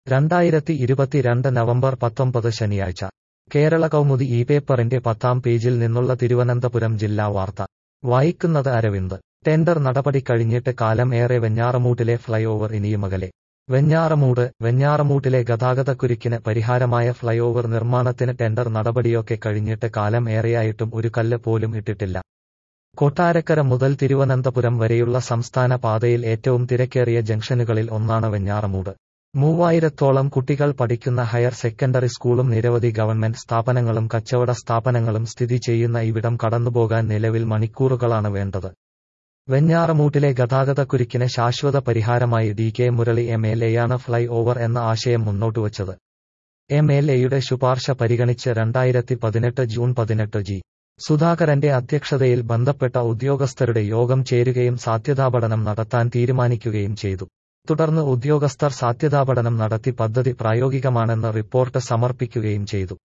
രണ്ടായിരത്തി ഇരുപത്തിരണ്ട് നവംബർ പത്തൊമ്പത് ശനിയാഴ്ച കേരള കൗമുദി ഈ പേപ്പറിന്റെ പത്താം പേജിൽ നിന്നുള്ള തിരുവനന്തപുരം ജില്ലാ വാർത്ത വായിക്കുന്നത് അരവിന്ദ് ടെൻഡർ നടപടി കഴിഞ്ഞിട്ട് കാലം ഏറെ വെഞ്ഞാറമൂട്ടിലെ ഫ്ലൈ ഓവർ ഇനിയുമകലെ വെഞ്ഞാറമൂട് വെഞ്ഞാറമൂട്ടിലെ ഗതാഗതക്കുരുക്കിന് പരിഹാരമായ ഫ്ലൈ ഓവർ നിർമ്മാണത്തിന് ടെൻഡർ നടപടിയൊക്കെ കഴിഞ്ഞിട്ട് കാലം ഏറെയായിട്ടും ഒരു കല്ല് പോലും ഇട്ടിട്ടില്ല കൊട്ടാരക്കര മുതൽ തിരുവനന്തപുരം വരെയുള്ള സംസ്ഥാന പാതയിൽ ഏറ്റവും തിരക്കേറിയ ജംഗ്ഷനുകളിൽ ഒന്നാണ് വെഞ്ഞാറമൂട് മൂവായിരത്തോളം കുട്ടികൾ പഠിക്കുന്ന ഹയർ സെക്കൻഡറി സ്കൂളും നിരവധി ഗവൺമെന്റ് സ്ഥാപനങ്ങളും കച്ചവട സ്ഥാപനങ്ങളും സ്ഥിതി ചെയ്യുന്ന ഇവിടം കടന്നുപോകാൻ നിലവിൽ മണിക്കൂറുകളാണ് വേണ്ടത് വെഞ്ഞാറമൂട്ടിലെ ഗതാഗതക്കുരുക്കിന് ശാശ്വത പരിഹാരമായി D K Murali M L എയാണ് ഫ്ലൈ ഓവർ എന്ന ആശയം മുന്നോട്ടുവച്ചത് എം എൽ എയുടെ ശുപാർശ പരിഗണിച്ച് രണ്ടായിരത്തി പതിനെട്ട് ജൂൺ പതിനെട്ട് ജി സുധാകരന്റെ അധ്യക്ഷതയിൽ ബന്ധപ്പെട്ട ഉദ്യോഗസ്ഥരുടെ യോഗം ചേരുകയും സാധ്യതാപഠനം നടത്താൻ തീരുമാനിക്കുകയും ചെയ്തു തുടർന്ന് ഉദ്യോഗസ്ഥർ സാധ്യതാപഠനം നടത്തി പദ്ധതി പ്രായോഗികമാണെന്ന് റിപ്പോർട്ട് സമർപ്പിക്കുകയും ചെയ്തു